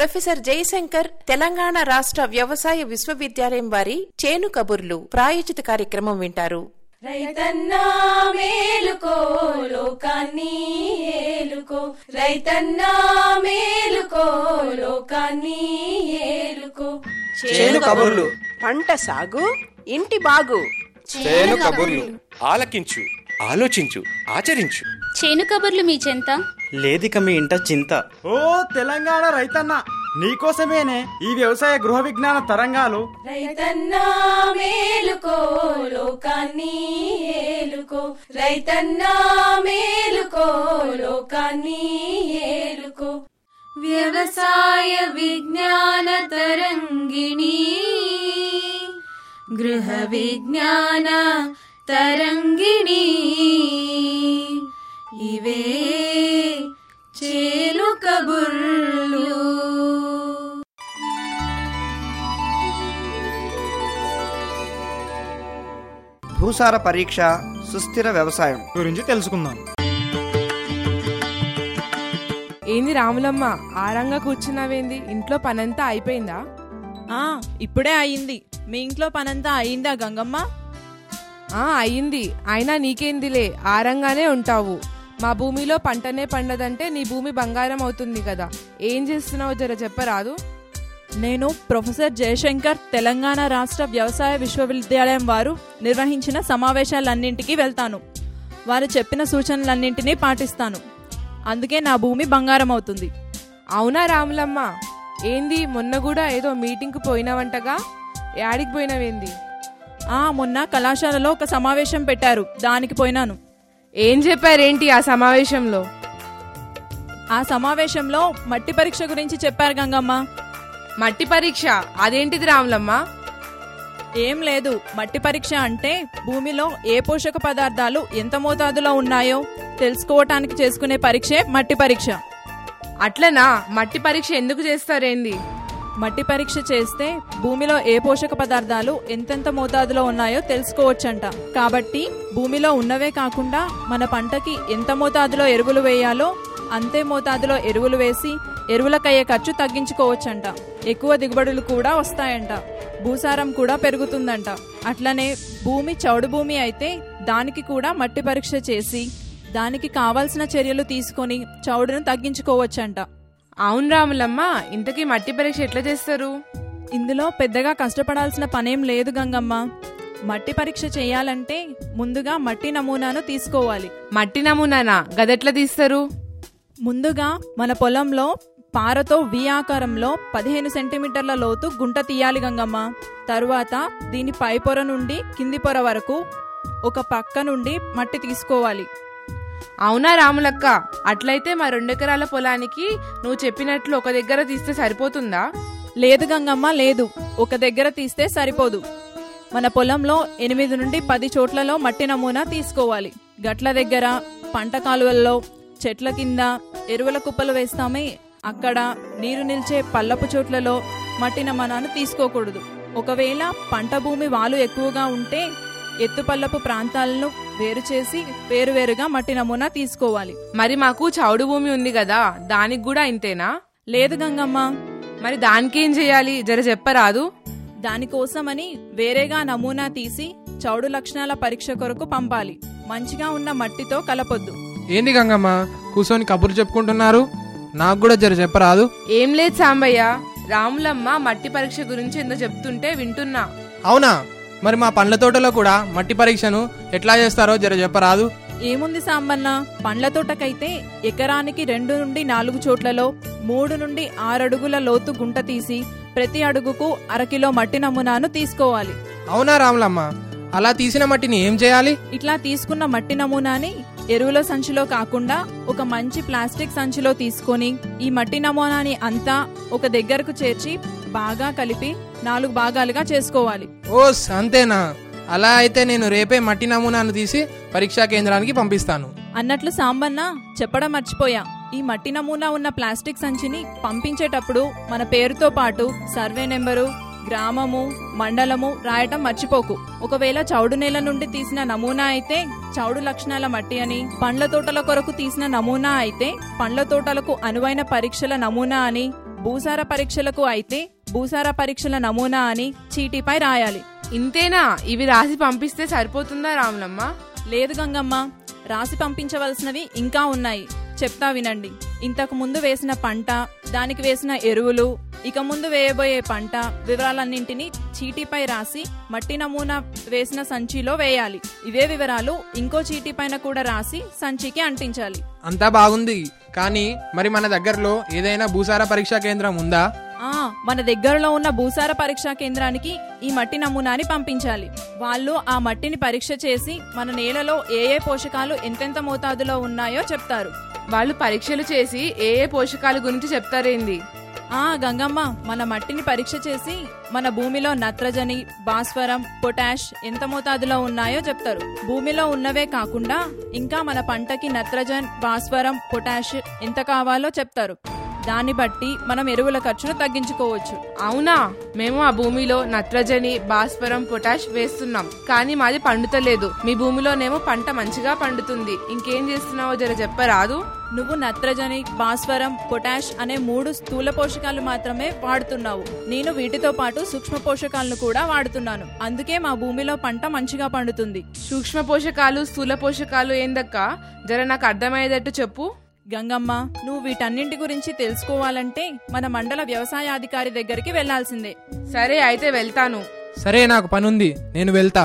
professor Jayashankar Telangana రాష్ట్ర వ్యవసాయ విశ్వవిద్యాలయం వారి చేను కబుర్లు ప్రాయోజిత కార్యక్రమం వింటారు రైతన్నా మేలుకో లోకాన్ని ఏలుకో రైతన్నా మేలుకో లోకాన్ని ఏలుకో చేను కబుర్లు పంట సాగు ఇంటి బాగు చేను కబుర్లు ఆలకించు ఆలోచించు ఆచరించు చేను కబుర్లు మీ చెంత లేదిక మీ ఇంట చింత ఓ తెలంగాణ రైతన్న నీకోసమేనే ఈ వ్యవసాయ గృహ విజ్ఞాన తరంగాలు రైతన్నా మేలుకో లోకాన్ని ఏలుకో రైతన్నా మేలుకో లోకాన్ని ఏలుకో వ్యవసాయ విజ్ఞాన తరంగిణి గృహ విజ్ఞాన తరంగిణి ఇవే చేలు కబుర్లు భూసార పరీక్ష సుస్థిర వ్యవసాయం గురించి తెలుసుకుందాం ఏంది రాములమ్మ ఆరంగా కూర్చున్నావేంది ఇంట్లో పనంతా అయిపోయిందా ఆ ఇప్పుడే అయింది మీ ఇంట్లో పనంతా అయిందా గంగమ్మ ఆ అయ్యింది అయినా నీకేందిలే ఆరంగానే ఉంటావు మా భూమిలో పంటనే పండదంటే నీ భూమి బంగారం అవుతుంది కదా ఏం చేస్తున్నావో జర చెప్పరాదు నేను ప్రొఫెసర్ జయశంకర్ తెలంగాణ రాష్ట్ర వ్యవసాయ విశ్వవిద్యాలయం వారు నిర్వహించిన సమావేశాలన్నింటికి వెళ్తాను వారు చెప్పిన సూచనలన్నింటినీ పాటిస్తాను అందుకే నా భూమి బంగారం అవుతుంది అవునా రాములమ్మ ఏంది మొన్న కూడా ఏదో మీటింగ్కి పోయినావంటగా యాడికి పోయినావేంది ఆ మొన్న కళాశాలలో ఒక సమావేశం పెట్టారు దానికి పోయినాను ఏం చెప్పారేంటి ఆ సమావేశంలో ఆ సమావేశంలో మట్టి పరీక్ష గురించి చెప్పారు గంగమ్మ మట్టి పరీక్ష అదేంటిది రాములమ్మ ఏం లేదు మట్టి పరీక్ష అంటే భూమిలో ఏ పోషక పదార్థాలు ఎంత మోతాదులో ఉన్నాయో తెలుసుకోవటానికి చేసుకునే పరీక్షే మట్టి పరీక్ష అట్లనా మట్టి పరీక్ష ఎందుకు చేస్తారేంది మట్టి పరీక్ష చేస్తే భూమిలో ఏ పోషక పదార్థాలు ఎంతెంత మోతాదులో ఉన్నాయో తెలుసుకోవచ్చంట కాబట్టి భూమిలో ఉన్నవే కాకుండా మన పంటకి ఎంత మోతాదులో ఎరువులు వేయాలో అంతే మోతాదులో ఎరువులు వేసి ఎరువులకయ్యే ఖర్చు తగ్గించుకోవచ్చంట ఎక్కువ దిగుబడులు కూడా వస్తాయంట భూసారం కూడా పెరుగుతుందంట అట్లనే భూమి చౌడు భూమి అయితే దానికి కూడా మట్టి పరీక్ష చేసి దానికి కావాల్సిన చర్యలు తీసుకొని చౌడును తగ్గించుకోవచ్చంట అవును రాములమ్మ ఇంతకీ మట్టి పరీక్ష ఎట్లా చేస్తారు ఇందులో పెద్దగా కష్టపడాల్సిన పనేం లేదు గంగమ్మ మట్టి పరీక్ష చేయాలంటే ముందుగా మట్టి నమూనాను తీసుకోవాలి మట్టి నమూనానా గదెట్లా తీస్తారు ముందుగా మన పొలంలో పారతో వి ఆకారంలో పదిహేను సెంటీమీటర్ల లోతు గుంట తీయాలి గంగమ్మ తరువాత దీని పై పొర నుండి కింది పొర వరకు ఒక పక్క నుండి మట్టి తీసుకోవాలి అవునా రాములక్క అట్లయితే మా రెండెకరాల పొలానికి నువ్వు చెప్పినట్లు ఒక దగ్గర తీస్తే సరిపోతుందా లేదు గంగమ్మ లేదు ఒక దగ్గర తీస్తే సరిపోదు మన పొలంలో ఎనిమిది నుండి పది చోట్లలో మట్టి నమూనా తీసుకోవాలి గట్ల దగ్గర పంట కాలువల్లో చెట్ల కింద ఎరువుల కుప్పలు వేస్తామే అక్కడ నీరు నిల్చే పల్లపు చోట్లలో మట్టి నమూనాను తీసుకోకూడదు ఒకవేళ పంట భూమి వాలు ఎక్కువగా ఉంటే ఎత్తుపల్లపు ప్రాంతాలను వేరు చేసి వేరువేరుగా మట్టి నమూనా తీసుకోవాలి మరి మాకు చౌడు భూమి ఉంది కదా దానికి కూడా ఇంతేనా లేదు గంగమ్మ మరి దానికేం చేయాలి జర చెప్పరాదు దానికోసమని వేరేగా నమూనా తీసి చౌడు లక్షణాల పరీక్ష కొరకు పంపాలి మంచిగా ఉన్న మట్టితో కలపొద్దు ఏంది గంగమ్మ కూర్చొని కబుర్లు చెప్పుకుంటున్నారు నాకు కూడా జర చెప్పరాదు ఏం లేదు సాంబయ్య రాములమ్మ మట్టి పరీక్ష గురించి ఎంతో చెప్తుంటే వింటున్నా అవునా మరి మా పండ్ల తోటలో కూడా మట్టి పరీక్షను ఎట్లా చేస్తారో జర చెప్పరాదు ఏముంది సాంబన్న పండ్ల తోటకైతే ఎకరానికి రెండు నుండి నాలుగు చోట్లలో మూడు నుండి ఆరు అడుగుల లోతు గుంట తీసి ప్రతి అడుగుకు అరకిలో మట్టి నమూనాను తీసుకోవాలి అవునా రాములమ్మ అలా తీసిన మట్టిని ఏం చేయాలి ఇట్లా తీసుకున్న మట్టి నమూనాని ఎరువుల సంచిలో కాకుండా ఒక మంచి ప్లాస్టిక్ సంచిలో తీసుకొని ఈ మట్టి నమూనాని అంతా ఒక దగ్గరకు చేర్చి బాగా కలిపి నాలుగు భాగాలుగా చేసుకోవాలి ఓస్ అంతేనా అలా అయితే నేను రేపే మట్టి నమూనాను తీసి పరీక్షా కేంద్రానికి పంపిస్తాను అన్నట్లు సాంబన్న చెప్పడం మర్చిపోయా ఈ మట్టి నమూనా ఉన్న ప్లాస్టిక్ సంచిని పంపించేటప్పుడు మన పేరుతో పాటు సర్వే నెంబరు గ్రామము మండలము రాయటం మర్చిపోకు ఒకవేళ చౌడు నేల నుండి తీసిన నమూనా అయితే చౌడు లక్షణాల మట్టి అని పండ్ల తోటల కొరకు తీసిన నమూనా అయితే పండ్ల తోటలకు అనువైన పరీక్షల నమూనా అని భూసార పరీక్షలకు అయితే భూసార పరీక్షల నమూనా అని చీటీపై రాయాలి ఇంతేనా ఇవి రాసి పంపిస్తే సరిపోతుందా రాములమ్మ లేదు గంగమ్మ రాసి పంపించవలసినవి ఇంకా ఉన్నాయి చెప్తా వినండి ఇంతకు ముందు వేసిన పంట దానికి వేసిన ఎరువులు ఇక ముందు వేయబోయే పంట వివరాలన్నింటినీ చీటీపై రాసి మట్టి నమూనా వేసిన సంచిలో వేయాలి ఇవే వివరాలు ఇంకో చీటీ పైన కూడా రాసి సంచికి అంటించాలి అంతా బాగుంది కానీ మరి మన దగ్గరలో ఏదైనా భూసార పరీక్షా కేంద్రం ఉందా ఆ మన దగ్గరలో ఉన్న భూసార పరీక్షా కేంద్రానికి ఈ మట్టి నమూనాని పంపించాలి వాళ్ళు ఆ మట్టిని పరీక్ష చేసి మన నేలలో ఏ ఏ పోషకాలు ఎంతెంత మోతాదులో ఉన్నాయో చెప్తారు వాళ్ళు పరీక్షలు చేసి ఏ ఏ పోషకాల గురించి చెప్తారేంది ఆ గంగమ్మ మన మట్టిని పరీక్ష చేసి మన భూమిలో నత్రజని భాస్వరం పొటాష్ ఎంత మోతాదులో ఉన్నాయో చెప్తారు భూమిలో ఉన్నవే కాకుండా ఇంకా మన పంటకి నత్రజన్ భాస్వరం పొటాష్ ఎంత కావాలో చెప్తారు దాన్ని బట్టి మనం ఎరువుల ఖర్చును తగ్గించుకోవచ్చు అవునా మేము ఆ భూమిలో నత్రజని భాస్వరం పొటాష్ వేస్తున్నాం కానీ మాది పండుతలేదు మీ భూమిలోనేమో పంట మంచిగా పండుతుంది ఇంకేం చేస్తున్నావో జర చెప్పరాదు నువ్వు నత్రజని భాస్వరం పొటాష్ అనే మూడు స్థూల పోషకాలు మాత్రమే వాడుతున్నావు నేను వీటితో పాటు సూక్ష్మ పోషకాలను కూడా వాడుతున్నాను అందుకే మా భూమిలో పంట మంచిగా పండుతుంది సూక్ష్మ పోషకాలు స్థూల పోషకాలు ఏందక్క జర నాకు అర్థమయ్యేటట్టు చెప్పు గంగమ్మ నువ్వు వీటన్నింటి గురించి తెలుసుకోవాలంటే మన మండల వ్యవసాయాధికారి దగ్గరికి వెళ్లాల్సిందే సరే అయితే వెళ్తాను సరే నాకు పనుంది నేను వెళ్తా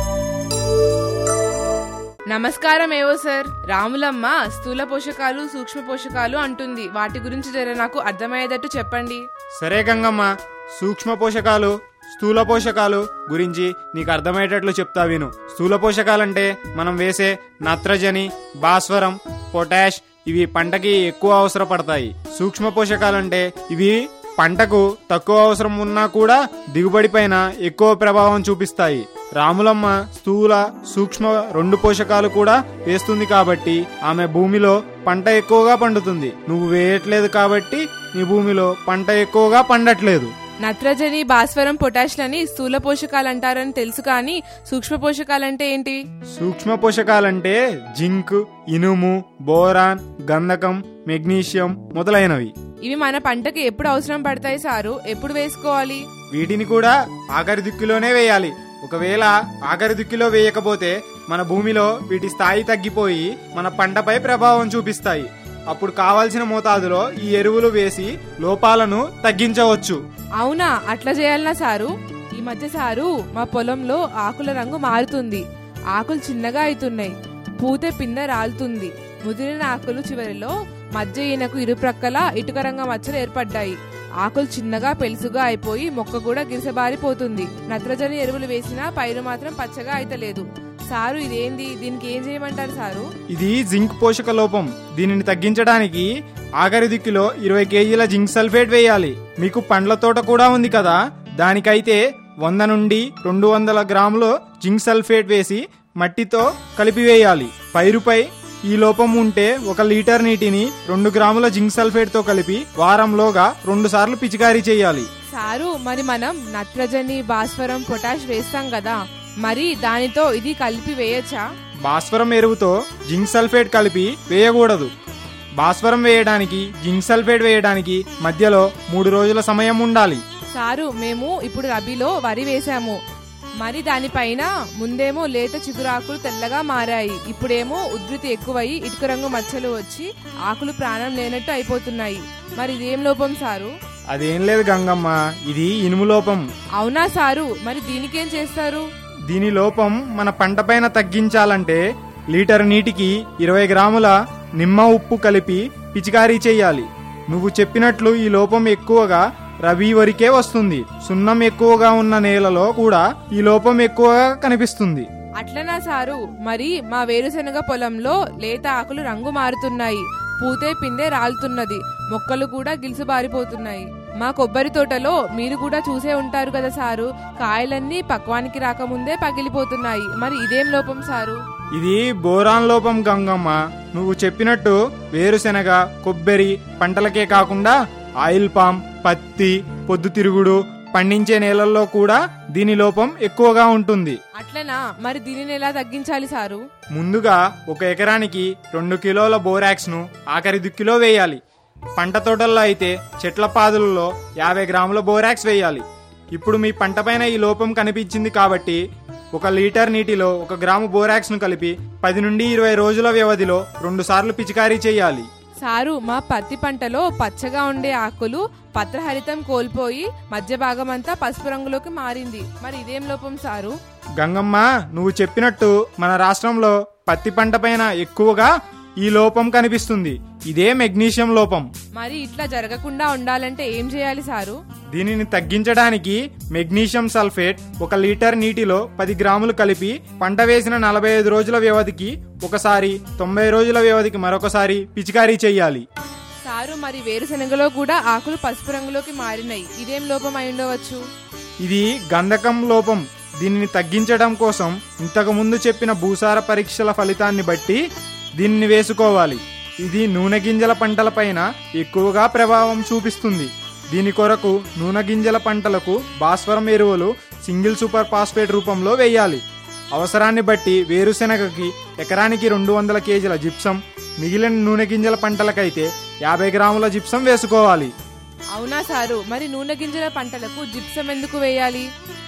నమస్కారం ఏవో సార్ రాములమ్మ స్థూల పోషకాలు సూక్ష్మ పోషకాలు అంటుంది వాటి గురించి జర నాకు అర్థమయ్యేటట్టు చెప్పండి సరే గంగమ్మ సూక్ష్మ పోషకాలు స్థూల పోషకాలు గురించి నీకు అర్థమయ్యేటట్లు చెప్తా విను స్థూల పోషకాలంటే మనం వేసే నత్రజని భాస్వరం పొటాష్ ఇవి పంటకి ఎక్కువ అవసరపడతాయి సూక్ష్మ పోషకాలంటే ఇవి పంటకు తక్కువ అవసరం ఉన్నా కూడా దిగుబడి పైన ఎక్కువ ప్రభావం చూపిస్తాయి రాములమ్మ స్థూల సూక్ష్మ రెండు పోషకాలు కూడా వేస్తుంది కాబట్టి ఆమె భూమిలో పంట ఎక్కువగా పండుతుంది నువ్వు వేయట్లేదు కాబట్టి నీ భూమిలో పంట ఎక్కువగా పండట్లేదు నత్రజని భాస్వరం పొటాష్లని స్థూల పోషకాలు అంటారని తెలుసు కానీ సూక్ష్మ పోషకాలంటే ఏంటి సూక్ష్మ పోషకాలంటే జింక్ ఇనుము బోరాన్ గంధకం మెగ్నీషియం మొదలైనవి ఇవి మన పంటకి ఎప్పుడు అవసరం పడతాయి సారు ఎప్పుడు వేసుకోవాలి వీటిని కూడా ఆఖరి దిక్కులోనే వేయాలి ఒకవేళ ఆఖరి దిక్కులో వేయకపోతే మన భూమిలో వీటి స్థాయి తగ్గిపోయి మన పంటపై ప్రభావం చూపిస్తాయి అప్పుడు కావాల్సిన మోతాదులో ఈ ఎరువులు వేసి లోపాలను తగ్గించవచ్చు అవునా అట్లా చేయాలనా సారు ఈ మధ్య సారు మా పొలంలో ఆకుల రంగు మారుతుంది ఆకులు చిన్నగా అవుతున్నాయి పూత పిందె రాలుతుంది ముదిరిన ఆకులు చివరిలో మధ్య ఈయనకు ఇరుప్రక్కల ఇటుక రంగ మచ్చలు ఏర్పడ్డాయి ఆకులు చిన్నగా పెలుసుగా అయిపోయి మొక్క కూడా గిరిసబారిపోతుంది నత్రజని ఎరువులు వేసినా పైరు మాత్రం పచ్చగా అయితలేదు సారు ఇదేంది దీనికి ఏం చేయమంటారు సారు ఇది జింక్ పోషక లోపం దీనిని తగ్గించడానికి ఆఖరి దిక్కులో ఇరవై కేజీల జింక్ సల్ఫేట్ వేయాలి మీకు పండ్ల తోట కూడా ఉంది కదా దానికైతే వంద నుండి రెండు వందల గ్రాములు జింక్ సల్ఫేట్ వేసి మట్టితో కలిపి వేయాలి పైరుపై ఈ లోపం ఉంటే ఒక లీటర్ నీటిని రెండు గ్రాముల జింక్ సల్ఫేట్ తో కలిపి వారంలోగా రెండు సార్లు పిచికారీ చేయాలి సారు మరి మనం నత్రజని భాస్వరం పొటాష్ వేస్తాం కదా మరి దానితో ఇది కలిపి వేయచ్చా భాస్వరం ఎరువుతో జింక్ సల్ఫేట్ కలిపి వేయకూడదు భాస్వరం వేయడానికి జింక్ సల్ఫేట్ వేయడానికి మధ్యలో మూడు రోజుల సమయం ఉండాలి సారు మేము ఇప్పుడు రబీలో వరి వేసాము మరి దానిపైన ముందేమో లేత చిగురాకులు తెల్లగా మారాయి ఇప్పుడేమో ఉధృతి ఎక్కువయి ఇటుక రంగు మచ్చలు వచ్చి ఆకులు ప్రాణం లేనట్టు అయిపోతున్నాయి మరి ఇదేం లోపం సారు అదేం లేదు గంగమ్మ ఇది ఇనుము లోపం అవునా సారు మరి దీనికేం చేస్తారు దీని లోపం మన పంట పైన తగ్గించాలంటే లీటర్ నీటికి ఇరవై గ్రాముల నిమ్మ ఉప్పు కలిపి పిచికారీ చేయాలి నువ్వు చెప్పినట్లు ఈ లోపం ఎక్కువగా రబీ వరికే వస్తుంది సున్నం ఎక్కువగా ఉన్న నేలలో కూడా ఈ లోపం ఎక్కువగా కనిపిస్తుంది అట్లనా సారు మరి మా వేరుశనగ పొలంలో లేత ఆకులు రంగు మారుతున్నాయి పూతే పిందె రాలుతున్నది మొక్కలు కూడా గిలుసుబారిపోతున్నాయి మా కొబ్బరి తోటలో మీరు కూడా చూసే ఉంటారు కదా సారు కాయలన్నీ పక్వానికి రాకముందే పగిలిపోతున్నాయి మరి ఇదేం లోపం సారు ఇది బోరాన్ లోపం గంగమ్మ నువ్వు చెప్పినట్టు వేరుశెనగ కొబ్బరి పంటలకే కాకుండా ఆయిల్ పామ్ పత్తి పొద్దుతిరుగుడు పండించే నేలల్లో కూడా దీని లోపం ఎక్కువగా ఉంటుంది అట్లనా మరి దీనిని ఎలా తగ్గించాలి సారు ముందుగా ఒక ఎకరానికి రెండు కిలోల బోరాక్స్ ను ఆఖరి దిక్కులో వేయాలి పంట తోటల్లో అయితే చెట్ల పాదులలో యాభై గ్రాముల బోరాక్స్ వేయాలి ఇప్పుడు మీ పంట పైన ఈ లోపం కనిపించింది కాబట్టి ఒక లీటర్ నీటిలో ఒక గ్రాము బోరాక్స్ ను కలిపి పది నుండి ఇరవై రోజుల వ్యవధిలో రెండు సార్లు పిచికారీ చేయాలి సారు మా పత్తి పంటలో పచ్చగా ఉండే ఆకులు పత్రహరితం కోల్పోయి మధ్య భాగం అంతా పసుపు రంగులోకి మారింది మరి ఇదేం లోపం సారు గంగమ్మ నువ్వు చెప్పినట్టు మన రాష్ట్రంలో పత్తి పంట పైన ఎక్కువగా ఈ లోపం కనిపిస్తుంది ఇదే మెగ్నీషియం లోపం మరి ఇట్లా జరగకుండా ఉండాలంటే ఏం చేయాలి సారు దీనిని తగ్గించడానికి మెగ్నీషియం సల్ఫేట్ ఒక లీటర్ నీటిలో పది గ్రాములు కలిపి పంట వేసిన నలభై ఐదు రోజుల వ్యవధికి ఒకసారి తొంభై రోజుల వ్యవధికి మరొకసారి పిచికారీ చేయాలి సారు మరి వేరుశనగలో కూడా ఆకులు పసుపు రంగులోకి మారినాయి ఇదేం లోపం అయి ఉండవచ్చు ఇది గంధకం లోపం దీనిని తగ్గించడం కోసం ఇంతకు ముందు చెప్పిన భూసార పరీక్షల ఫలితాన్ని బట్టి దీనిని వేసుకోవాలి ఇది నూనె గింజల పంటలపైన ఎక్కువగా ప్రభావం చూపిస్తుంది దీని కొరకు నూనె గింజల పంటలకు భాస్వరం ఎరువులు సింగిల్ సూపర్ ఫాస్ఫేట్ రూపంలో వేయాలి అవసరాన్ని బట్టి వేరుశెనగకి ఎకరానికి రెండు వందల కేజీల జిప్సం మిగిలిన నూనె గింజల పంటలకైతే యాభై గ్రాముల జిప్సం వేసుకోవాలి అవునా సారు మరి నూనె గింజల పంటలకు జిప్సం ఎందుకు వేయాలి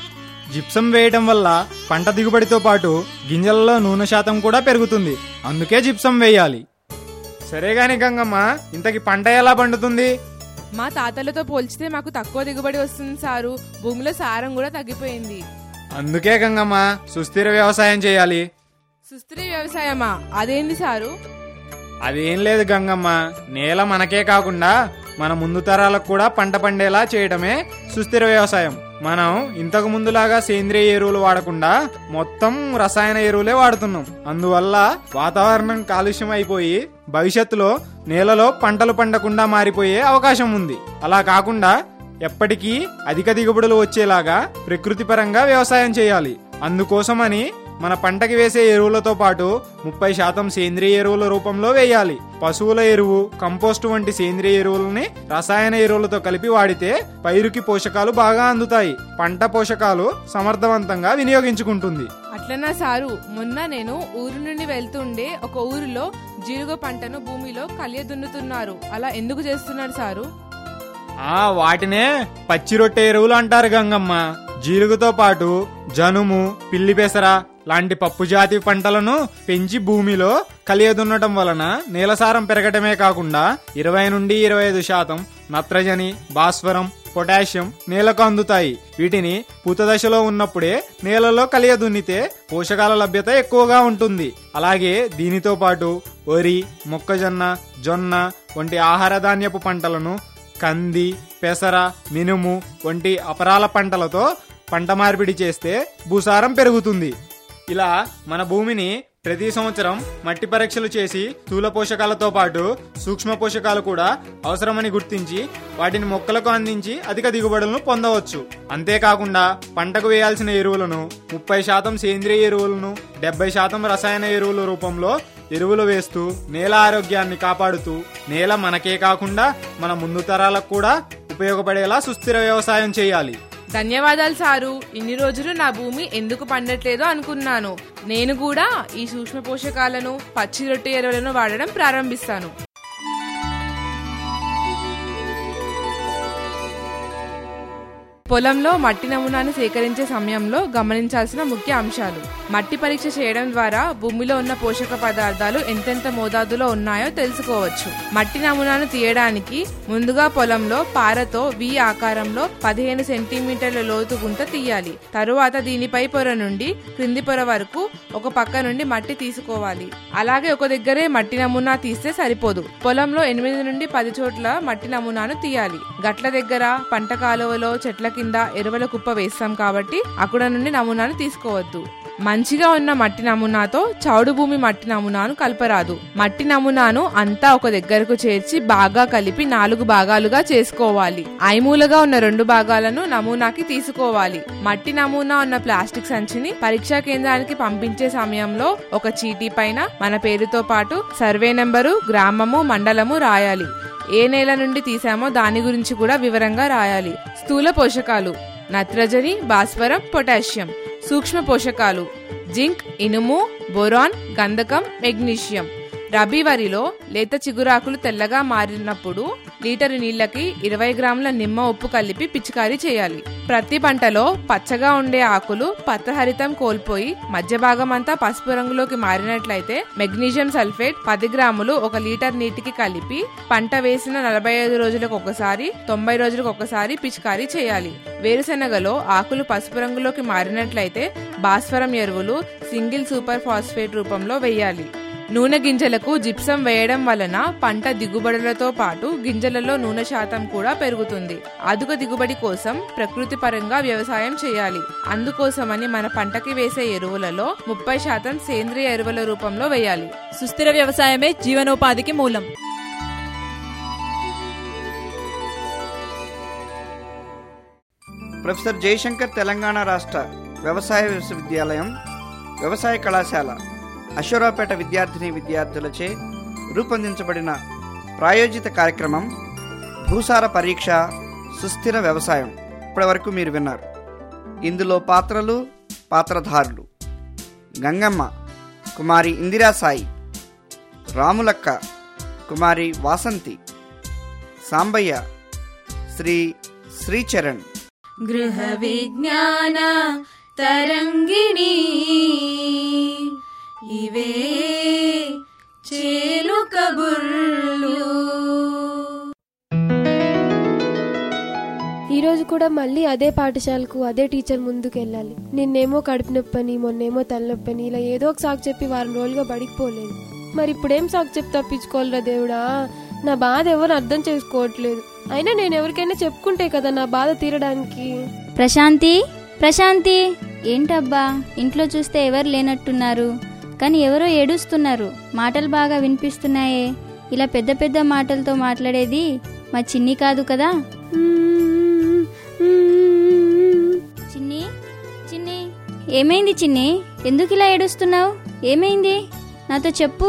జిప్సం వేయడం వల్ల పంట దిగుబడితో పాటు గింజలలో నూనె శాతం కూడా పెరుగుతుంది అందుకే జిప్సం వేయాలి సరే గాని గంగమ్మ ఇంతకి పంట ఎలా పండుతుంది మా తాతలతో పోల్చితే మాకు తక్కువ దిగుబడి వస్తుంది సారు భూమిలో సారం కూడా తగ్గిపోయింది అందుకే గంగమ్మ సుస్థిర వ్యవసాయం చేయాలి సుస్థిర వ్యవసాయమా అదేంది సారు అదేం లేదు గంగమ్మ నేల మనకే కాకుండా మన ముందు తరాలకు కూడా పంట పండేలా చేయడమే సుస్థిర వ్యవసాయం మనం ఇంతకు ముందులాగా సేంద్రియ ఎరువులు వాడకుండా మొత్తం రసాయన ఎరువులే వాడుతున్నాం అందువల్ల వాతావరణం కాలుష్యం అయిపోయి భవిష్యత్తులో నేలలో పంటలు పండకుండా మారిపోయే అవకాశం ఉంది అలా కాకుండా ఎప్పటికీ అధిక దిగుబడులు వచ్చేలాగా ప్రకృతి పరంగా వ్యవసాయం చేయాలి అందుకోసమని మన పంటకి వేసే ఎరువులతో పాటు ముప్పై శాతం సేంద్రియ ఎరువుల రూపంలో వేయాలి పశువుల ఎరువు కంపోస్ట్ వంటి సేంద్రియ ఎరువులని రసాయన ఎరువులతో కలిపి వాడితే పైరుకి పోషకాలు బాగా అందుతాయి పంట పోషకాలు సమర్థవంతంగా వినియోగించుకుంటుంది అట్లనా సారు మొన్న నేను ఊరు నుండి వెళ్తుండే ఒక ఊరిలో జీరుగ పంటను భూమిలో కలియ దున్నుతున్నారు అలా ఎందుకు చేస్తున్నారు సారు ఆ వాటినే పచ్చి రొట్టె ఎరువులు అంటారు గంగమ్మ జీలుగుతో పాటు జనుము పిల్లి పెసర లాంటి పప్పు జాతి పంటలను పెంచి భూమిలో కలియదున్నటం వలన నేలసారం పెరగటమే కాకుండా ఇరవై నుండి ఇరవై ఐదు శాతం నత్రజని భాస్వరం పొటాషియం నేలకు అందుతాయి వీటిని పూత దశలో ఉన్నప్పుడే నేలలో కలియ దున్నితే పోషకాల లభ్యత ఎక్కువగా ఉంటుంది అలాగే దీనితో పాటు వరి మొక్కజొన్న జొన్న వంటి ఆహార ధాన్యపు పంటలను కంది పెసర మినుము వంటి అపరాల పంటలతో పంట మార్పిడి చేస్తే భూసారం పెరుగుతుంది ఇలా మన భూమిని ప్రతి సంవత్సరం మట్టి పరీక్షలు చేసి స్థూల పోషకాలతో పాటు సూక్ష్మ పోషకాలు కూడా అవసరమని గుర్తించి వాటిని మొక్కలకు అందించి అధిక దిగుబడులను పొందవచ్చు అంతేకాకుండా పంటకు వేయాల్సిన ఎరువులను ముప్పై శాతం సేంద్రియ ఎరువులను డెబ్బై శాతం రసాయన ఎరువుల రూపంలో ఎరువులు వేస్తూ నేల ఆరోగ్యాన్ని కాపాడుతూ నేల మనకే కాకుండా మన ముందు తరాలకు కూడా ఉపయోగపడేలా సుస్థిర వ్యవసాయం చేయాలి ధన్యవాదాలు సారు ఇన్ని రోజులు నా భూమి ఎందుకు పండట్లేదో అనుకున్నాను నేను కూడా ఈ సూక్ష్మ పోషకాలను పచ్చి రొట్టె ఎరువులను వాడడం ప్రారంభిస్తాను పొలంలో మట్టి నమూనాను సేకరించే సమయంలో గమనించాల్సిన ముఖ్య అంశాలు మట్టి పరీక్ష చేయడం ద్వారా భూమిలో ఉన్న పోషక పదార్థాలు ఎంతెంత మోతాదులో ఉన్నాయో తెలుసుకోవచ్చు మట్టి నమూనాను తీయడానికి ముందుగా పొలంలో పారతో వి ఆకారంలో పదిహేను సెంటీమీటర్ల లోతు గుంత తీయాలి తరువాత దీనిపై పొర నుండి క్రింది పొర వరకు ఒక పక్క నుండి మట్టి తీసుకోవాలి అలాగే ఒక దగ్గరే మట్టి నమూనా తీస్తే సరిపోదు పొలంలో ఎనిమిది నుండి పది చోట్ల మట్టి నమూనాను తీయాలి గట్ల దగ్గర పంట కాలువలో చెట్ల కింద ఎరువుల కుప్ప వేస్తాం కాబట్టి అక్కడ నుండి నమూనాను తీసుకోవద్దు మంచిగా ఉన్న మట్టి నమూనాతో చౌడు భూమి మట్టి నమూనాను కలపరాదు మట్టి నమూనాను అంతా ఒక దగ్గరకు చేర్చి బాగా కలిపి నాలుగు భాగాలుగా చేసుకోవాలి ఐమూలగా ఉన్న రెండు భాగాలను నమూనాకి తీసుకోవాలి మట్టి నమూనా ఉన్న ప్లాస్టిక్ సంచిని పరీక్షా కేంద్రానికి పంపించే సమయంలో ఒక చీటీ పైన మన పేరుతో పాటు సర్వే నెంబరు గ్రామము మండలము రాయాలి ఏ నేల నుండి తీసామో దాని గురించి కూడా వివరంగా రాయాలి స్థూల పోషకాలు నత్రజని భాస్వరం పొటాషియం సూక్ష్మ పోషకాలు జింక్ ఇనుము బొరాన్ గంధకం మెగ్నీషియం రబీ వరిలో లేత చిగురాకులు తెల్లగా మారినప్పుడు లీటరు నీళ్లకి ఇరవై గ్రాముల నిమ్మ ఉప్పు కలిపి పిచికారీ చేయాలి ప్రతి పంటలో పచ్చగా ఉండే ఆకులు పత్రహరితం కోల్పోయి మధ్య భాగం అంతా పసుపు రంగులోకి మారినట్లయితే మెగ్నీషియం సల్ఫేట్ పది గ్రాములు ఒక లీటర్ నీటికి కలిపి పంట వేసిన నలభై ఐదు రోజులకు ఒకసారి తొంభై రోజులకు ఒకసారి పిచికారీ చేయాలి వేరుశెనగలో ఆకులు పసుపు రంగులోకి మారినట్లయితే భాస్వరం ఎరువులు సింగిల్ సూపర్ ఫాస్ఫేట్ రూపంలో వేయాలి నూనె గింజలకు జిప్సం వేయడం వలన పంట దిగుబడులతో పాటు గింజలలో నూనె శాతం కూడా పెరుగుతుంది అధిక దిగుబడి కోసం ప్రకృతి పరంగా వ్యవసాయం చేయాలి అందుకోసమని మన పంటకి వేసే ఎరువులలో ముప్పై శాతం సేంద్రియ ఎరువుల రూపంలో వేయాలి సుస్థిర వ్యవసాయమే జీవనోపాధికి మూలం ప్రొఫెసర్ జయశంకర్ తెలంగాణ రాష్ట్ర వ్యవసాయ విశ్వవిద్యాలయం వ్యవసాయ కళాశాల అశ్వరావుపేట విద్యార్థిని విద్యార్థులచే రూపొందించబడిన ప్రాయోజిత కార్యక్రమం భూసార పరీక్ష సుస్థిర వ్యవసాయం ఇప్పటివరకు మీరు విన్నారు ఇందులో పాత్రలు పాత్రధారులు గంగమ్మ కుమారి ఇందిరా సాయి రాములక్క కుమారి వాసంతి సాంబయ్య శ్రీ శ్రీచరణ్ గృహ విజ్ఞాన తరంగిణి ఇవే చేలు కబుర్లు ఈరోజు కూడా మళ్ళీ అదే పాఠశాలకు అదే టీచర్ ముందుకు వెళ్ళాలి నిన్నేమో కడుపు నొప్పని మొన్నేమో తలనొప్పని ఇలా ఏదో ఒక సాకు చెప్పి వారం రోజులుగా బడికి పోలేదు మరి ఇప్పుడేం సాకు చెప్పి తప్పించుకోవాలిరా దేవుడా నా బాధ ఎవరు అర్థం చేసుకోవట్లేదు అయినా నేను ఎవరికైనా చెప్పుకుంటే కదా నా బాధ తీరడానికి ప్రశాంతి ప్రశాంతి ఏంటబ్బా ఇంట్లో చూస్తే ఎవరు లేనట్టున్నారు కానీ ఎవరో ఏడుస్తున్నారు మాటలు బాగా వినిపిస్తున్నాయే ఇలా పెద్ద పెద్ద మాటలతో మాట్లాడేది మా చిన్ని కాదు కదా చిన్ని చిన్ని ఏమైంది చిన్ని ఎందుకు ఇలా ఏడుస్తున్నావు ఏమైంది నాతో చెప్పు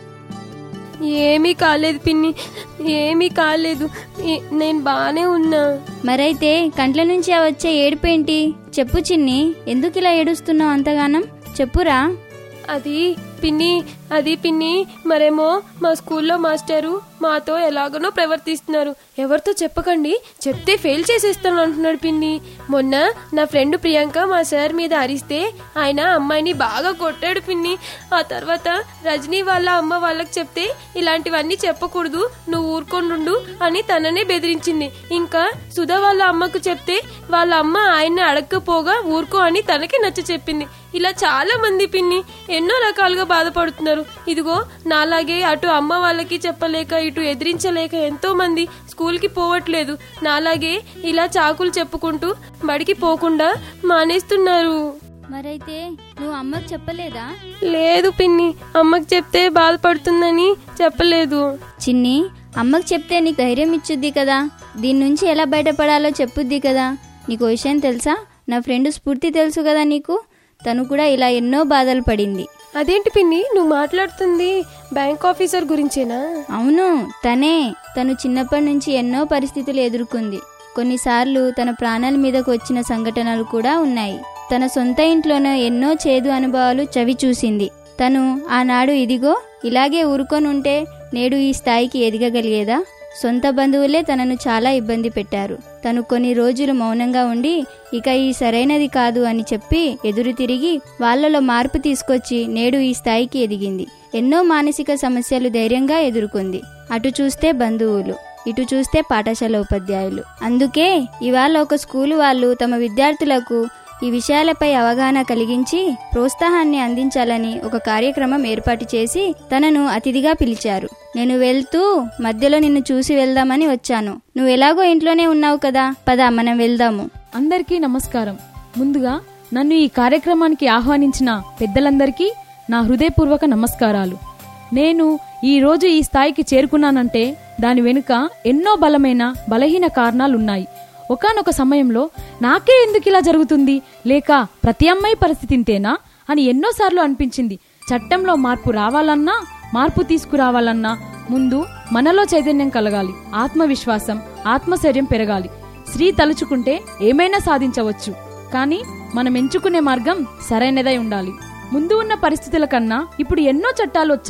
ఏమీ కాలేదు పిన్ని ఏమీ కాలేదు ఏ- నేను బానే ఉన్నా మరైతే కంట్ల నుంచి ఆ వచ్చే ఏడుపేంటి చెప్పు చిన్ని ఎందుకు ఇలా ఏడుస్తున్నావు అంతగానం చెప్పురా అది పిన్ని అది పిన్ని మరేమో మా స్కూల్లో మాస్టరు మాతో ఎలాగనో ప్రవర్తిస్తున్నారు ఎవరితో చెప్పకండి చెప్తే ఫెయిల్ చేసేస్తాను అంటున్నాడు పిన్ని మొన్న నా ఫ్రెండ్ ప్రియాంక మా సార్ మీద అరిస్తే ఆయన అమ్మాయిని బాగా కొట్టాడు పిన్ని ఆ తర్వాత రజనీ వాళ్ళ అమ్మ వాళ్ళకి చెప్తే ఇలాంటివన్నీ చెప్పకూడదు నువ్వు ఊరుకొండు అని తననే బెదిరించింది ఇంకా సుధా వాళ్ళ అమ్మకు చెప్తే వాళ్ళ అమ్మ ఆయన్ని అడగకపోగా ఊరుకో అని తనకి నచ్చ చెప్పింది ఇలా చాలా మంది పిన్ని ఎన్నో రకాలుగా బాధపడుతున్నారు ఇదిగో నాలాగే అటు అమ్మ వాళ్ళకి చెప్పలేక ఇటు ఎదిరించలేక ఎంతో మంది స్కూల్ కి పోవట్లేదు నాలాగే ఇలా చాకులు చెప్పుకుంటూ బడికి పోకుండా మానేస్తున్నారు మరైతే నువ్వు అమ్మకు చెప్పలేదా లేదు పిన్ని అమ్మకి చెప్తే బాధపడుతుందని చెప్పలేదు చిన్ని అమ్మకు చెప్తే నీకు ధైర్యం ఇచ్చుద్ది కదా దీని నుంచి ఎలా బయటపడాలో చెప్పుద్ది కదా నీకు ఓ విషయం తెలుసా నా ఫ్రెండ్ స్ఫూర్తి తెలుసు కదా నీకు తను కూడా ఇలా ఎన్నో బాధలు పడింది అదేంటి పిన్ని నువ్వు మాట్లాడుతుంది బ్యాంక్ ఆఫీసర్ గురించేనా అవును తనే తను చిన్నప్పటి నుంచి ఎన్నో పరిస్థితులు ఎదుర్కొంది కొన్నిసార్లు తన ప్రాణాల మీదకు వచ్చిన సంఘటనలు కూడా ఉన్నాయి తన సొంత ఇంట్లోనే ఎన్నో చేదు అనుభవాలు చవి చూసింది తను ఆనాడు ఇదిగో ఇలాగే ఊరుకొని ఉంటే నేడు ఈ స్థాయికి ఎదగగలిగేదా సొంత బంధువులే తనను చాలా ఇబ్బంది పెట్టారు తను కొన్ని రోజులు మౌనంగా ఉండి ఇక ఈ సరైనది కాదు అని చెప్పి ఎదురు తిరిగి వాళ్ళలో మార్పు తీసుకొచ్చి నేడు ఈ స్థాయికి ఎదిగింది ఎన్నో మానసిక సమస్యలు ధైర్యంగా ఎదుర్కొంది అటు చూస్తే బంధువులు ఇటు చూస్తే పాఠశాల ఉపాధ్యాయులు అందుకే ఇవాళ ఒక స్కూలు వాళ్ళు తమ విద్యార్థులకు ఈ విషయాలపై అవగాహన కలిగించి ప్రోత్సాహాన్ని అందించాలని ఒక కార్యక్రమం ఏర్పాటు చేసి తనను అతిథిగా పిలిచారు నేను వెళ్తూ మధ్యలో నిన్ను చూసి వెళ్దామని వచ్చాను నువ్వు ఎలాగో ఇంట్లోనే ఉన్నావు కదా పద మనం వెళ్దాము అందరికీ నమస్కారం ముందుగా నన్ను ఈ కార్యక్రమానికి ఆహ్వానించిన పెద్దలందరికీ నా హృదయపూర్వక నమస్కారాలు నేను ఈ రోజు ఈ స్థాయికి చేరుకున్నానంటే దాని వెనుక ఎన్నో బలమైన బలహీన కారణాలున్నాయి ఒకానొక సమయంలో నాకే ఎందుకు ఇలా జరుగుతుంది లేక ప్రతి అమ్మాయి పరిస్థితి ఇంతేనా అని ఎన్నోసార్లు అనిపించింది చట్టంలో మార్పు రావాలన్నా మార్పు తీసుకురావాలన్నా ముందు మనలో చైతన్యం కలగాలి ఆత్మవిశ్వాసం ఆత్మశైర్యం పెరగాలి స్త్రీ తలుచుకుంటే ఏమైనా సాధించవచ్చు కానీ మనం ఎంచుకునే మార్గం సరైనదై ఉండాలి ముందు ఉన్న పరిస్థితుల కన్నా ఇప్పుడు ఎన్నో చట్టాలు వచ్చాయి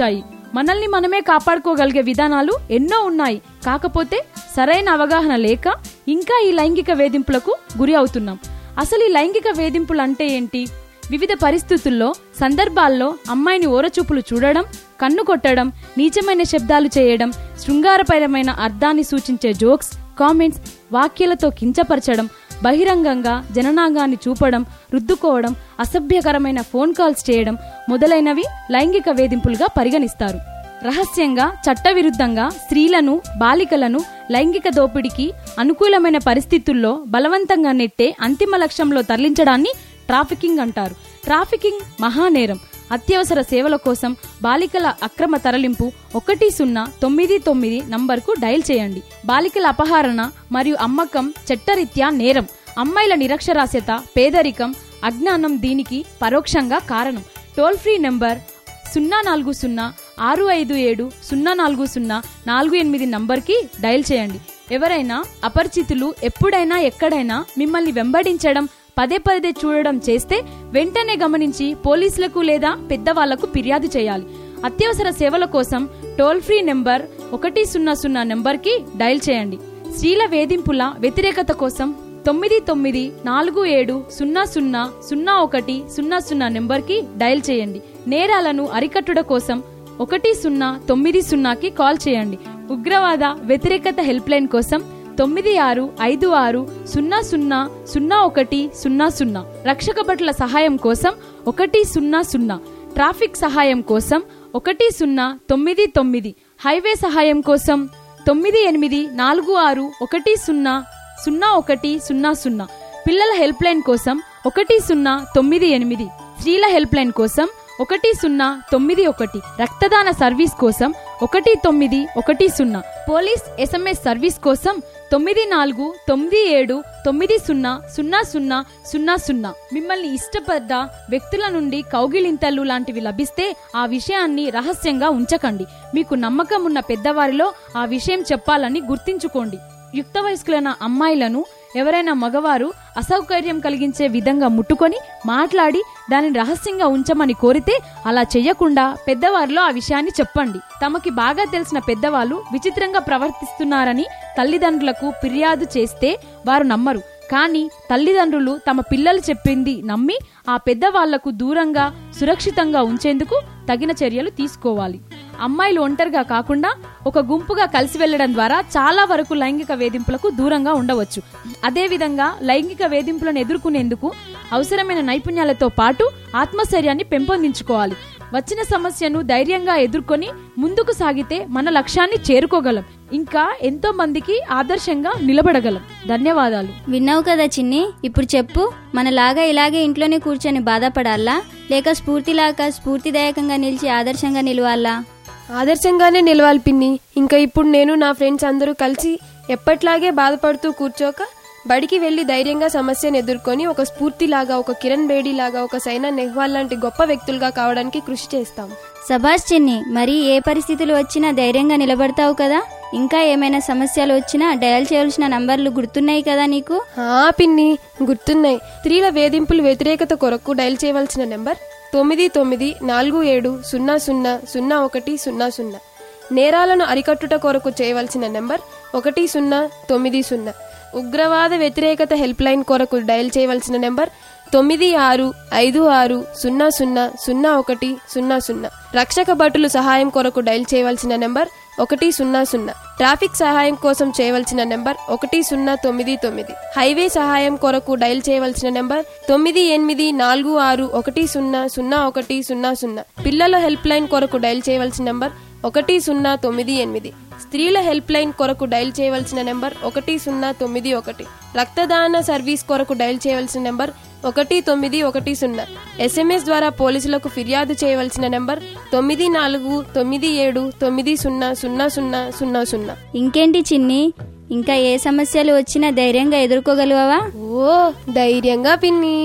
మనల్ని మనమే కాపాడుకోగలిగే విధానాలు ఎన్నో ఉన్నాయి కాకపోతే సరైన అవగాహన లేక ఇంకా ఈ లైంగిక వేధింపులకు గురి అవుతున్నాం అసలు ఈ లైంగిక వేధింపులు అంటే ఏంటి వివిధ పరిస్థితుల్లో సందర్భాల్లో అమ్మాయిని ఓరచూపులు చూడడం కన్ను కొట్టడం నీచమైన శబ్దాలు చేయడం శృంగారపరమైన అర్థాన్ని సూచించే జోక్స్ కామెంట్స్ వాక్యాలతో కించపరచడం బహిరంగంగా జననాంగాన్ని చూపడం రుద్దుకోవడం అసభ్యకరమైన ఫోన్ కాల్స్ చేయడం మొదలైనవి లైంగిక వేధింపులుగా పరిగణిస్తారు రహస్యంగా చట్టవిరుద్ధంగా స్త్రీలను బాలికలను లైంగిక దోపిడీకి అనుకూలమైన పరిస్థితుల్లో బలవంతంగా నెట్టే అంతిమ లక్ష్యంలో తరలించడాన్ని ట్రాఫికింగ్ అంటారు ట్రాఫికింగ్ మహానేరం అత్యవసర సేవల కోసం బాలికల అక్రమ తరలింపు ఒకటి సున్నా తొమ్మిది తొమ్మిది నంబర్కు డయల్ చేయండి బాలికల అపహరణ మరియు అమ్మకం చట్టరీత్యా నేరం అమ్మాయిల నిరక్షరాస్యత పేదరికం అజ్ఞానం దీనికి పరోక్షంగా కారణం టోల్ ఫ్రీ నెంబర్ సున్నా నాలుగు సున్నా ఆరు ఐదు ఏడు సున్నా నాలుగు సున్నా నాలుగు ఎనిమిది నంబర్కి డయల్ చేయండి ఎవరైనా అపరిచితులు ఎప్పుడైనా ఎక్కడైనా మిమ్మల్ని వెంబడించడం పదే పదే చూడడం చేస్తే వెంటనే గమనించి పోలీసులకు లేదా పెద్దవాళ్లకు ఫిర్యాదు చేయాలి అత్యవసర సేవల కోసం టోల్ ఫ్రీ నెంబర్ ఒకటి సున్నా సున్నా నెంబర్కి డయల్ చేయండి స్త్రీల వేధింపుల వ్యతిరేకత కోసం తొమ్మిది తొమ్మిది నాలుగు ఏడు సున్నా సున్నా సున్నా ఒకటి సున్నా సున్నా నెంబర్కి డయల్ చేయండి నేరాలను అరికట్టుడ కోసం ఒకటి సున్నా తొమ్మిది సున్నాకి కాల్ చేయండి ఉగ్రవాద వ్యతిరేకత హెల్ప్ లైన్ కోసం తొమ్మిది ఆరు ఐదు ఆరు సున్నా సున్నా సున్నా ఒకటి సున్నా సున్నా రక్షక భటుల సహాయం కోసం ఒకటి సున్నా సున్నా ట్రాఫిక్ సహాయం కోసం ఒకటి సున్నా తొమ్మిది తొమ్మిది హైవే సహాయం కోసం తొమ్మిది ఎనిమిది నాలుగు ఆరు ఒకటి సున్నా సున్నా ఒకటి సున్నా సున్నా పిల్లల హెల్ప్ లైన్ కోసం ఒకటి సున్నా తొమ్మిది ఎనిమిది స్త్రీల హెల్ప్ లైన్ కోసం ఒకటి సున్నా తొమ్మిది ఒకటి రక్తదాన సర్వీస్ కోసం ఒకటి తొమ్మిది ఒకటి సున్నా పోలీస్ ఎస్ఎంఎస్ సర్వీస్ కోసం తొమ్మిది నాలుగు తొమ్మిది ఏడు తొమ్మిది సున్నా సున్నా సున్నా సున్నా సున్నా మిమ్మల్ని ఇష్టపడ్డ వ్యక్తుల నుండి కౌగిలింతలు లాంటివి లభిస్తే ఆ విషయాన్ని రహస్యంగా ఉంచకండి మీకు నమ్మకం ఉన్న పెద్దవారిలో ఆ విషయం చెప్పాలని గుర్తించుకోండి యుక్త వయస్కులైన అమ్మాయిలను ఎవరైనా మగవారు అసౌకర్యం కలిగించే విధంగా ముట్టుకొని మాట్లాడి దానిని రహస్యంగా ఉంచమని కోరితే అలా చెయ్యకుండా పెద్దవారిలో ఆ విషయాన్ని చెప్పండి తమకి బాగా తెలిసిన పెద్దవాళ్ళు విచిత్రంగా ప్రవర్తిస్తున్నారని తల్లిదండ్రులకు ఫిర్యాదు చేస్తే వారు నమ్మరు కానీ తల్లిదండ్రులు తమ పిల్లలు చెప్పింది నమ్మి ఆ పెద్దవాళ్లకు దూరంగా సురక్షితంగా ఉంచేందుకు తగిన చర్యలు తీసుకోవాలి అమ్మాయిలు ఒంటరిగా కాకుండా ఒక గుంపుగా కలిసి వెళ్లడం ద్వారా చాలా వరకు లైంగిక వేధింపులకు దూరంగా ఉండవచ్చు అదేవిధంగా లైంగిక వేధింపులను ఎదుర్కొనేందుకు అవసరమైన నైపుణ్యాలతో పాటు ఆత్మశైర్యాన్ని పెంపొందించుకోవాలి వచ్చిన సమస్యను ధైర్యంగా ఎదుర్కొని ముందుకు సాగితే మన లక్ష్యాన్ని చేరుకోగలం ఇంకా ఎంతో మందికి ఆదర్శంగా నిలబడగలం ధన్యవాదాలు విన్నావు కదా చిన్ని ఇప్పుడు చెప్పు మనలాగా ఇలాగే ఇంట్లోనే కూర్చొని బాధపడాలా లేక స్ఫూర్తిలాగా స్ఫూర్తిదాయకంగా నిలిచి ఆదర్శంగా నిలవాలా ఆదర్శంగానే నిలవాలి పిన్ని ఇంకా ఇప్పుడు నేను నా ఫ్రెండ్స్ అందరూ కలిసి ఎప్పట్లాగే బాధపడుతూ కూర్చోక బడికి వెళ్లి ధైర్యంగా సమస్యను ఎదుర్కొని ఒక స్ఫూర్తిలాగా ఒక కిరణ్ బేడీ లాగా ఒక సైనా నెహ్వాల్ లాంటి గొప్ప వ్యక్తులుగా కావడానికి కృషి చేస్తాం సభాష్ చిన్ని మరి ఏ పరిస్థితులు వచ్చినా ధైర్యంగా నిలబడతావు కదా ఇంకా ఏమైనా సమస్యలు వచ్చినా డయల్ చేయాల్సిన నంబర్లు గుర్తున్నాయి కదా నీకు ఆ పిన్ని గుర్తున్నాయి స్త్రీల వేధింపులు వ్యతిరేకత కొరకు డయల్ చేయవలసిన నెంబర్ తొమ్మిది తొమ్మిది నాలుగు ఏడు సున్నా సున్నా సున్నా ఒకటి సున్నా సున్నా నేరాలను అరికట్టుట కొరకు చేయవలసిన నెంబర్ ఒకటి సున్నా తొమ్మిది సున్నా ఉగ్రవాద వ్యతిరేకత హెల్ప్ లైన్ కొరకు డయల్ చేయవలసిన నెంబర్ తొమ్మిది ఆరు ఐదు ఆరు సున్నా సున్నా సున్నా ఒకటి సున్నా సున్నా రక్షక భటులు సహాయం కొరకు డయల్ చేయవలసిన నెంబర్ ఒకటి సున్నా సున్నా ట్రాఫిక్ సహాయం కోసం చేయవలసిన నెంబర్ ఒకటి సున్నా తొమ్మిది తొమ్మిది హైవే సహాయం కొరకు డయల్ చేయవలసిన నెంబర్ తొమ్మిది ఎనిమిది నాలుగు ఆరు ఒకటి సున్నా సున్నా ఒకటి సున్నా సున్నా పిల్లల హెల్ప్ లైన్ కొరకు డయల్ చేయవలసిన నెంబర్ ఒకటి సున్నా తొమ్మిది ఎనిమిది స్త్రీల హెల్ప్ లైన్ కొరకు డయల్ చేయవలసిన నెంబర్ ఒకటి సున్నా తొమ్మిది ఒకటి రక్తదాన సర్వీస్ కొరకు డయల్ చేయవలసిన నెంబర్ ఒకటి తొమ్మిది ఒకటి సున్నా ఎస్ఎంఎస్ ద్వారా పోలీసులకు ఫిర్యాదు చేయవలసిన నెంబర్ తొమ్మిది నాలుగు తొమ్మిది ఏడు తొమ్మిది సున్నా సున్నా సున్నా సున్నా సున్నా ఇంకేంటి చిన్ని ఇంకా ఏ సమస్యలు వచ్చినా ధైర్యంగా ఎదుర్కోగలవా ఓ ధైర్యంగా పిన్ని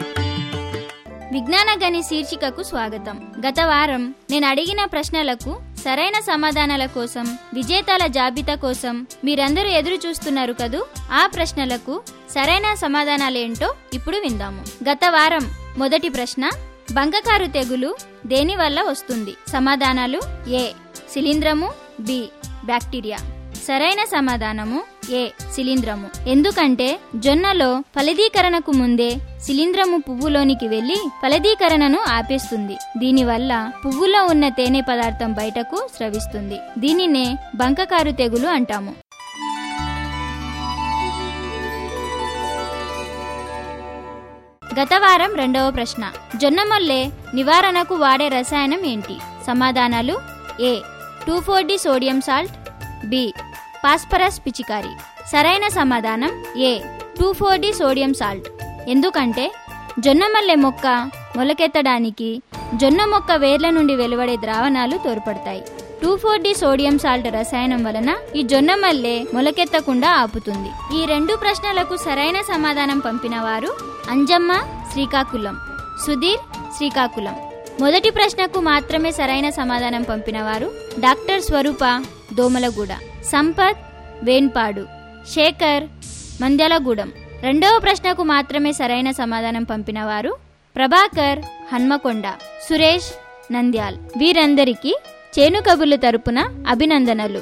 విజ్ఞాన గని శీర్షికకు స్వాగతం గత వారం నేను అడిగిన ప్రశ్నలకు సరైన సమాధానాల కోసం విజేతల జాబితా కోసం మీరందరూ ఎదురు చూస్తున్నారు కదూ ఆ ప్రశ్నలకు సరైన సమాధానాలేంటో ఇప్పుడు విందాము గత వారం మొదటి ప్రశ్న బంకకారు తెగులు దేని వల్ల వస్తుంది సమాధానాలు ఏ శిలీంధ్రము బి బ్యాక్టీరియా సరైన సమాధానము ఏ శిలీంధ్రము ఎందుకంటే జొన్నలో ఫలదీకరణకు ముందే శిలీంధ్రము పువ్వులోనికి వెళ్లి ఫలదీకరణను ఆపేస్తుంది దీనివల్ల పువ్వులో ఉన్న తేనె పదార్థం బయటకు స్రవిస్తుంది దీనినే బంకకారు తెగులు అంటాము గత వారం రెండవ ప్రశ్న జొన్నమొల్లె నివారణకు వాడే రసాయనం ఏంటి సమాధానాలు A two four D sodium salt B phosphorus పిచికారి సరైన సమాధానం A two four D sodium salt ఎందుకంటే జొన్నమల్లె మొక్క మొలకెత్తడానికి జొన్న మొక్క వేర్ల నుండి వెలువడే ద్రావణాలు తోడ్పడతాయి two four D sodium salt రసాయనం వలన ఈ జొన్న మల్లె మొలకెత్తకుండా ఆపుతుంది ఈ రెండు ప్రశ్నలకు సరైన సమాధానం పంపిన వారు అంజమ్మ శ్రీకాకుళం సుధీర్ శ్రీకాకుళం మొదటి ప్రశ్నకు మాత్రమే సరైన సమాధానం పంపిన వారు డాక్టర్ స్వరూప దోమలగూడ సంపత్ వేన్పాడు శేఖర్ మంద్యాలగూడెం రెండవ ప్రశ్నకు మాత్రమే సరైన సమాధానం పంపిన వారు ప్రభాకర్ హన్మకొండ సురేష్ నంద్యాల్ వీరందరికీ చేను కబుర్లు తరపున అభినందనలు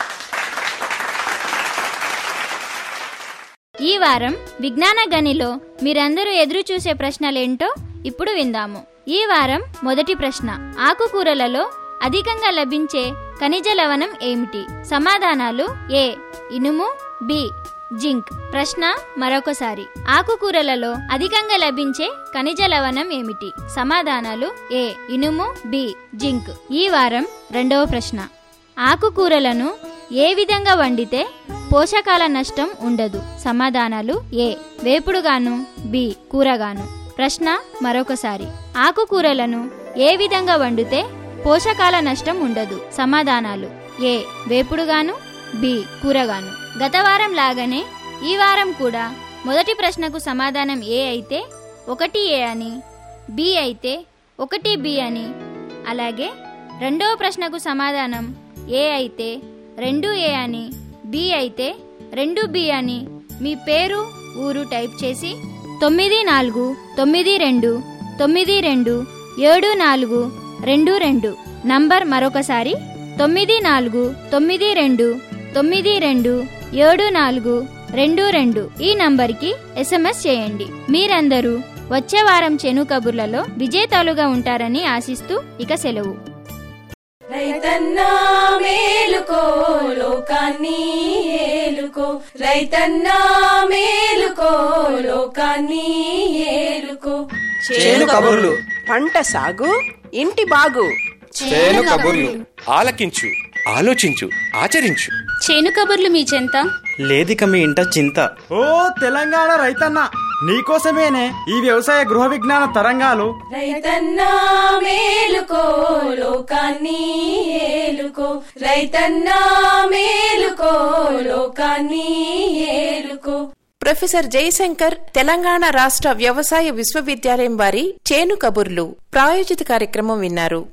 ఈ వారం విజ్ఞాన గనిలో మీరందరూ ఎదురు చూసే ప్రశ్నలేంటో ఇప్పుడు విందాము ఈ వారం మొదటి ప్రశ్న ఆకుకూరలలో అధికంగా లభించే ఖనిజ లవణం ఏమిటి సమాధానాలు ఏ ఇనుము బి జింక్ ప్రశ్న మరొకసారి ఆకుకూరలలో అధికంగా లభించే ఖనిజ లవణం ఏమిటి సమాధానాలు ఏ ఇనుము బి జింక్ ఈ వారం రెండవ ప్రశ్న ఆకుకూరలను ఏ విధంగా వండితే పోషకాల నష్టం ఉండదు సమాధానాలు ఏ వేపుడుగాను బి కూరగాను ప్రశ్న మరొకసారి ఆకుకూరలను ఏ విధంగా వండితే పోషకాల నష్టం ఉండదు సమాధానాలు ఏ వేపుడుగాను బి కూరగాను గత వారం లాగానే ఈ వారం కూడా మొదటి ప్రశ్నకు సమాధానం ఏ అయితే ఒకటి ఏ అని బి అయితే ఒకటి బి అని అలాగే రెండవ ప్రశ్నకు సమాధానం ఏ అయితే రెండు ఏ అని బి అయితే రెండు బి అని మీ పేరు ఊరు టైప్ చేసి తొమ్మిది నాలుగు తొమ్మిది రెండు తొమ్మిది రెండు ఏడు నాలుగు రెండు రెండు నంబర్ మరొకసారి తొమ్మిది నాలుగు తొమ్మిది రెండు తొమ్మిది రెండు ఏడు నాలుగు రెండు రెండు ఈ నంబర్కి ఎస్ఎంఎస్ చేయండి మీరందరూ వచ్చే వారం చెను కబుర్లలో విజేతాలుగా ఉంటారని ఆశిస్తూ ఇక సెలవు రైతన్నా మేలుకో లోకాన్ని ఏలుకో రైతన్నా మేలుకో లోకాన్ని ఏలుకో చేను కబుర్లు పంట సాగు ఇంటి బాగు చేను కబుర్లు ఆలకించు ఆలోచించు ఆచరించు చేను కబుర్లు మీ చెంత లేదిక మీ ఇంట చింత ఓ తెలంగాణ రైతన్న నీకోసమేనే ఈ వ్యవసాయ గృహ విజ్ఞాన తరంగాలు రైతన్నా మేలుకో లోకాన్ని ఏలుకో రైతన్నా మేలుకో లోకాన్ని ఏలుకో ప్రొఫెసర్ జయశంకర్ తెలంగాణ రాష్ట్ర వ్యవసాయ విశ్వవిద్యాలయం వారి చేను కబుర్లు ప్రాయోజిత కార్యక్రమం విన్నారు